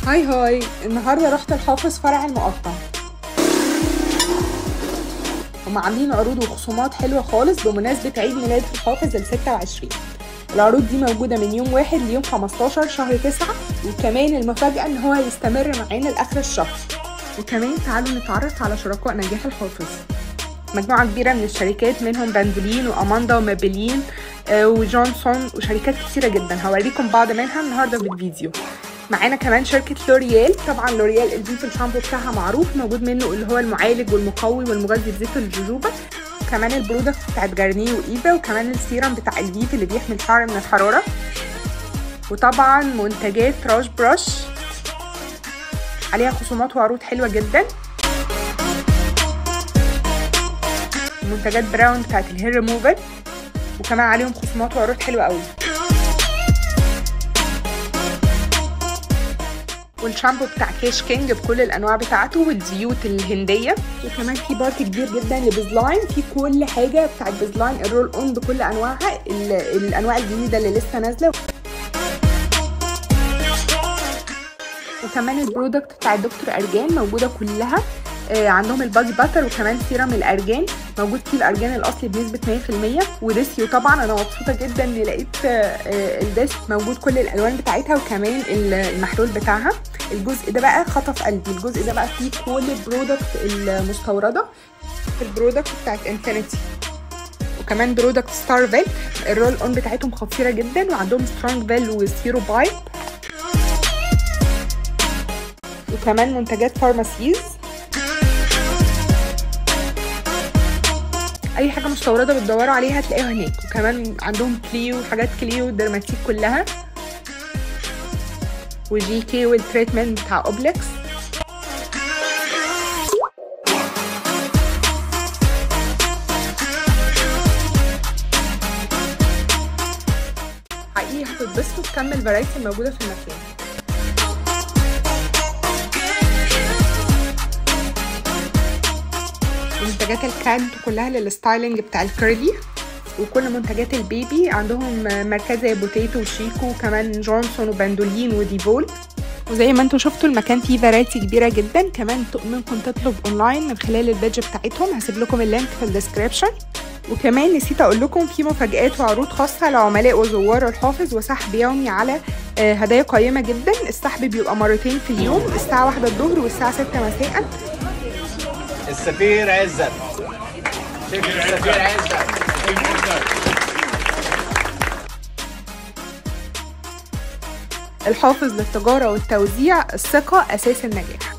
هاي هاي النهارده رحت الحافظ فرع المقطم هم عاملين عروض وخصومات حلوه خالص بمناسبه عيد ميلاد الحافظ ال 26 العروض دي موجودة من يوم واحد ليوم 15 شهر تسعة وكمان المفاجأة ان هو هيستمر معانا لآخر الشهر وكمان تعالوا نتعرف على شركاء نجاح الحافظ مجموعة كبيرة من الشركات منهم باندولين وأماندا ومابلين آه، وجونسون وشركات كتيرة جدا هوريكم بعض منها النهاردة في الفيديو معانا كمان شركة لوريال طبعا لوريال الفيف الشامبو بتاعها معروف موجود منه اللي هو المعالج والمقوي والمغذي بزيت الجوجوبا كمان البرودكت بتاعت جارنيه وايفا وكمان السيرم بتاع الفيف اللي بيحمي الشعر من الحرارة وطبعا منتجات راش براش عليها خصومات وعروض حلوة جدا منتجات براون بتاعت الهير ريموفر وكمان عليهم خصومات وعروض حلوة قوي والشامبو بتاع كيش كينج بكل الانواع بتاعته والزيوت الهنديه وكمان في بارت كبير جدا لبيزلاين في كل حاجه بتاعت بيزلاين الرول اون بكل انواعها ال- الانواع الجديده اللي لسه نازله وكمان البرودكت بتاع دكتور ارجان موجوده كلها آه، عندهم البادي باتر وكمان سيرم الارجان موجود فيه الارجان الاصلي بنسبه 100% وديسيو طبعا انا مبسوطه جدا ان لقيت آه، آه، الديس موجود كل الالوان بتاعتها وكمان ال- المحلول بتاعها الجزء ده بقى خطف قلبي الجزء ده بقى فيه كل البرودكت المستورده البرودكت بتاعت انفينيتي وكمان برودكت ستار فيل الرول اون بتاعتهم خطيره جدا وعندهم سترونج فيل وسيرو بايب وكمان منتجات فارماسيز اي حاجه مستورده بتدوروا عليها هتلاقيها هناك وكمان عندهم كليو وحاجات كليو درماتيك كلها وجي كي والتريتمنت بتاع اوبلكس حقيقي هتتبسطوا بكم الفرايتي الموجوده في المكان منتجات الكانت كلها للستايلينج بتاع الكيرلي وكل منتجات البيبي عندهم ماركات زي بوتيتو وشيكو وكمان جونسون وباندولين وديفول وزي ما انتم شفتوا المكان فيه فرايتي كبيره جدا كمان ت- ممكن تطلب اونلاين من خلال البيج بتاعتهم هسيب لكم اللينك في الديسكريبشن وكمان نسيت اقول لكم في مفاجآت وعروض خاصه لعملاء وزوار الحافظ وسحب يومي على آه، هدايا قيمه جدا السحب بيبقى مرتين في اليوم الساعه واحدة الظهر والساعه 6 مساء السفير عزت السفير عزت الحافظ للتجاره والتوزيع الثقه اساس النجاح